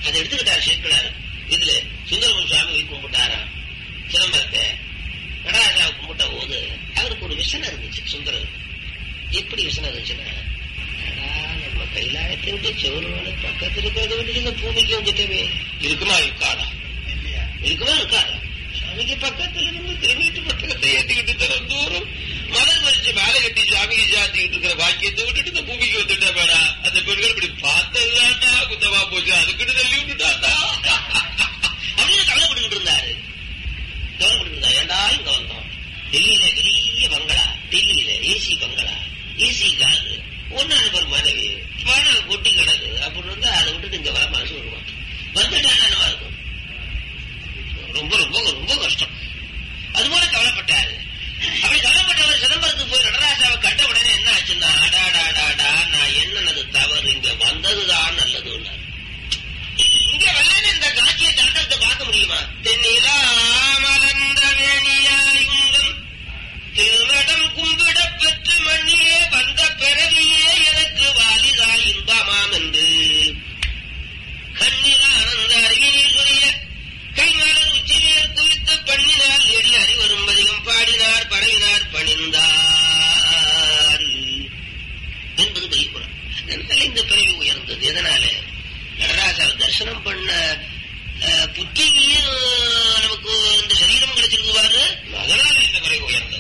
அதை எடுத்துக்கிட்டார் சேர்க்கிறார் இதுல சுந்தரமன் சுவாமி கும்பிட்டாராம் சிதம்பரத்தை நடராஜாவை கும்பிட்ட போது அவருக்கு ஒரு விசனம் இருந்துச்சு சுந்தரர் எப்படி விசனம் இருந்துச்சுன்னா அடா, நம்ம கைலாயத்தை விட்டு சிவனோட பக்கத்துல இருக்கிறத விட்டு இந்த பூமிக்கு வந்துட்டவே இருக்குமா இருக்காதா இருக்குமா இருக்காதா சாமிக்கு பக்கத்துல இருந்து திரும்பிட்டு பக்கத்தை ஏத்திக்கிட்டு தர தூரம் மதம் பறிச்சு மேலே கட்டி சாமிக்கு சாத்திக்கிட்டு இருக்கிற பாக்கியத்தை விட்டுட்டு இந்த பூமிக்கு வந்துட்டா வேடா அந்த பெண்கள் இப்படி பார்த்ததுதான்டா குத்தமா போச்சு அதுக்கிட்டு தள்ளி விட்டுட்டாண்டா அப்படின்னு கவலைப்பட்டுக்கிட்டு இருந்தாரு கவலைப்பட்டு இருந்தா ஏண்டா இங்க வந்தோம் டெல்லியில பெரிய பங்களா டெல்லியில ஏசி பங்களா ஏசி காரு ஒன்னாறு பேர் மனைவி பணம் கொட்டி கிடக்கு அப்படின்னு இருந்தா அதை விட்டுட்டு இங்க வர மனசு வருவான் வந்துட்டா என்னவா இருக்கும் ரொம்ப ரொம்ப ரொம்ப கஷ்டம் அது போல கவலைப்பட்டாரு அப்படி கவலைப்பட்டவர் சிதம்பரத்துக்கு போய் நடராஜாவை கண்ட உடனே என்ன ஆச்சுன்னா அடாடாடாடா நான் என்னது தவறு இங்க வந்ததுதான் நல்லதுன்னாரு இங்க வரலன்னு இந்த காட்சியை தண்டத்தை பார்க்க முடியுமா தென்னிலா மலர்ந்த வேணியாயுங்கள் திருநடம் கும்பிட பெற்று மண்ணிலே வந்த பிறவியே எனக்கு வாலிதா இன்பமாம் என்று கண்ணில ஆனந்த அறிவினீஸ்வரிய கைமலர் உச்சிமேல் குவித்து பண்ணினார் எடி அறிவரும் பதிகம் பாடினார் பரவினார் பணிந்தார் என்பது பெரியபுரம் அதனால இந்த பிறவி உயர்ந்தது எதனால நடராஜாவை தரிசனம் பண்ண அஹ், புத்தியும் நமக்கு இந்த சரீரம் கிடைச்சிருக்கு பாரு அதனால இந்த பிறவி உயர்ந்தது